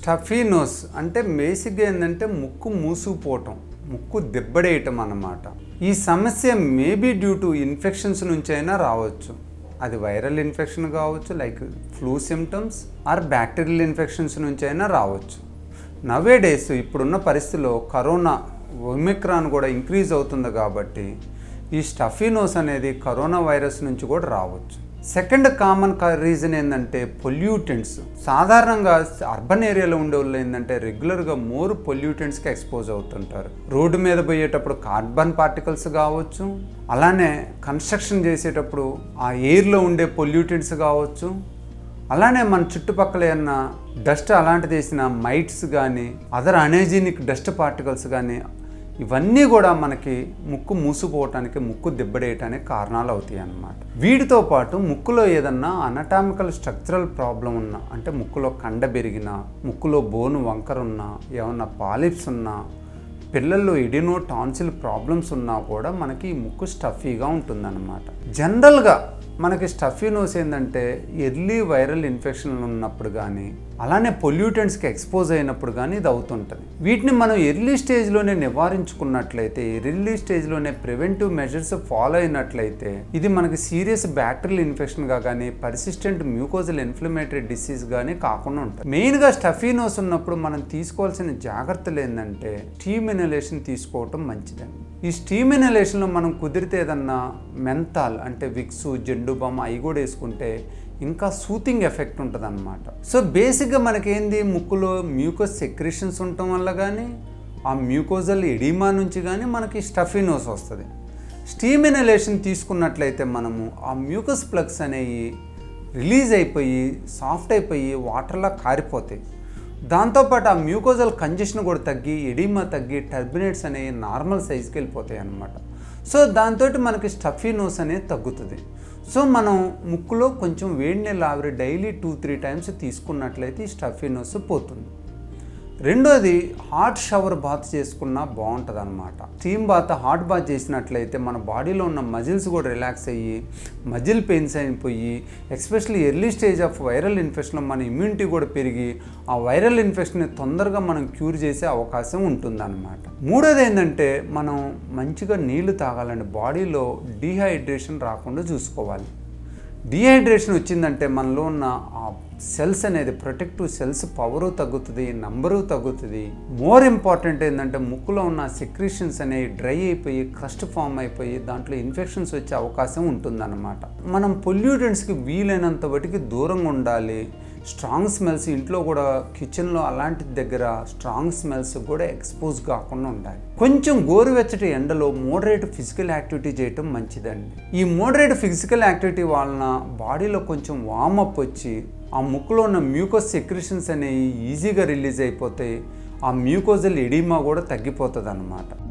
stuffy nose అంటే బేసిక్గా ఏంటంటే ముక్కు మూసుకుపోవటం ముక్కు దెబ్బడేయటం అన్నమాట ఈ సమస్య మేబీ డ్యూ టు ఇన్ఫెక్షన్స్ నుంచి అయినా రావచ్చు అది వైరల్ ఇన్ఫెక్షన్ కావచ్చు like flu symptoms or bacterial infections నుంచి అయినా రావచ్చు నవే డేస్ ఇప్పుడున్న పరిస్థితిలో కరోనా ఒమిక్రాన్ కూడా ఇంక్రీజ్ అవుతుంది కాబట్టి ఈ స్టఫీ నోస్ అనేది కరోనా వైరస్ నుంచి కూడా రావచ్చు సెకండ్ కామన్ రీజన్ ఏంటంటే పొల్యూటెంట్స్ సాధారణంగా అర్బన్ ఏరియాలో ఉండే వాళ్ళు ఏంటంటే రెగ్యులర్గా మోర్ పొల్యూటెంట్స్కి ఎక్స్పోజ్ అవుతుంటారు రోడ్డు మీద పోయేటప్పుడు కార్బన్ పార్టికల్స్ కావచ్చు అలానే కన్స్ట్రక్షన్ చేసేటప్పుడు ఆ ఎయిర్లో ఉండే పొల్యూటెంట్స్ కావచ్చు అలానే మన చుట్టుపక్కల ఏమన్నా డస్ట్ అలాంటిది వేసిన మైట్స్ కానీ అదర్ అనేజీనిక్ డస్ట్ పార్టికల్స్ కానీ ఇవన్నీ కూడా మనకి ముక్కు మూసుకుపోవటానికి ముక్కు దెబ్బడేయటానికి కారణాలు అవుతాయి అన్నమాట వీటితో పాటు ముక్కులో ఏదన్నా అనటామికల్ స్ట్రక్చరల్ ప్రాబ్లం ఉన్నా అంటే ముక్కులో కండ పెరిగినా ముక్కులో బోను వంకర ఉన్నా ఏమన్నా పాలిప్స్ ఉన్నా పిల్లల్లో ఎడినో టాన్సిల్ ప్రాబ్లమ్స్ ఉన్నా కూడా మనకి ఈ ముక్కు స్టఫీగా ఉంటుందన్నమాట జనరల్గా మనకి స్టఫీ నోస్ ఏంటంటే ఎర్లీ వైరల్ ఇన్ఫెక్షన్లు ఉన్నప్పుడు కానీ అలానే పొల్యూటెంట్స్కి ఎక్స్పోజ్ అయినప్పుడు కానీ ఇది అవుతుంటుంది వీటిని మనం ఎర్లీ స్టేజ్లోనే నివారించుకున్నట్లయితే ఎర్లీ స్టేజ్లోనే ప్రివెంటివ్ మెజర్స్ ఫాలో అయినట్లయితే ఇది మనకి సీరియస్ బ్యాక్టీరియల్ ఇన్ఫెక్షన్గా కానీ పర్సిస్టెంట్ మ్యూకోజల్ ఇన్ఫ్లమేటరీ డిసీజ్ కానీ కాకుండా ఉంటుంది మెయిన్గా స్టఫీ నోస్ ఉన్నప్పుడు మనం తీసుకోవాల్సిన జాగ్రత్తలు ఏంటంటే స్టీమ్ ఇనలేషన్ తీసుకోవటం మంచిదండి ఈ స్టీమ్ ఇనలేషన్లో మనం కుదిరితే ఏదన్నా మెంతాల్ అంటే విక్స్ జెండు బామ్ అవి కూడా వేసుకుంటే ఇంకా సూతింగ్ ఎఫెక్ట్ ఉంటుంది అనమాట సో బేసిక్గా మనకేంది ముక్కులో మ్యూకస్ సెక్రేషన్స్ ఉండటం వల్ల కానీ ఆ మ్యూకోజల్ ఎడిమా నుంచి కానీ మనకి స్టఫీనోస్ వస్తుంది స్టీమ్ ఇనలేషన్ తీసుకున్నట్లయితే మనము ఆ మ్యూకస్ ప్లగ్స్ అనేవి రిలీజ్ అయిపోయి సాఫ్ట్ అయిపోయి వాటర్లా కారిపోతాయి దాంతోపాటు ఆ మ్యూకోజల్ కంజెషన్ కూడా తగ్గి ఎడిమా తగ్గి టర్బినేట్స్ అనేవి నార్మల్ సైజ్కి వెళ్ళిపోతాయి అన్నమాట సో దాంతో మనకి స్టఫీ నోస్ అనేది తగ్గుతుంది సో మనం ముక్కులో కొంచెం వేడి నీళ్ళు ఆవిరి డైలీ టూ త్రీ టైమ్స్ తీసుకున్నట్లయితే ఈ స్టఫీ నోస్ పోతుంది రెండోది హాట్ షవర్ బాత్ చేసుకున్నా బాగుంటుంది అనమాట స్టీమ్ బాత్ హాట్ బాత్ చేసినట్లయితే మన బాడీలో ఉన్న మజిల్స్ కూడా రిలాక్స్ అయ్యి మజిల్ పెయిన్స్ అయిపోయి especially early stage of viral infection మన ఇమ్యూనిటీ కూడా పెరిగి ఆ వైరల్ ఇన్ఫెక్షన్ని తొందరగా మనం క్యూర్ చేసే అవకాశం ఉంటుందన్నమాట మూడోది ఏంటంటే మనం మంచిగా నీళ్లు తాగాలండి బాడీలో డీహైడ్రేషన్ రాకుండా చూసుకోవాలి డిహైడ్రేషన్ వచ్చిందంటే మనలో ఉన్న ఆ సెల్స్ అనేది ప్రొటెక్టివ్ సెల్స్ పవరు తగ్గుతుంది నంబరు తగ్గుతుంది మోర్ ఇంపార్టెంట్ ఏంటంటే ముక్కులో ఉన్న సెక్రీషన్స్ అనేవి డ్రై అయిపోయి క్రస్ట్ ఫామ్ అయిపోయి దాంట్లో ఇన్ఫెక్షన్స్ వచ్చే అవకాశం ఉంటుందన్నమాట మనం పొల్యూటెంట్స్కి వీలైనంత వాటికి దూరంగా ఉండాలి స్ట్రాంగ్ స్మెల్స్ ఇంట్లో కూడా కిచెన్లో అలాంటి దగ్గర స్ట్రాంగ్ స్మెల్స్ కూడా ఎక్స్పోజ్ కాకుండా ఉండాలి కొంచెం గోరువెచ్చటి ఎండలో మోడరేట్ ఫిజికల్ యాక్టివిటీ చేయటం మంచిదండి ఈ మోడరేట్ ఫిజికల్ యాక్టివిటీ వలన బాడీలో కొంచెం వార్మప్ వచ్చి ఆ ముక్కులో ఉన్న మ్యూకోస్ సెక్రిషన్స్ అనేవి ఈజీగా రిలీజ్ అయిపోతాయి ఆ మ్యూకోజల్ ఎడిమా కూడా తగ్గిపోతుంది అన్నమాట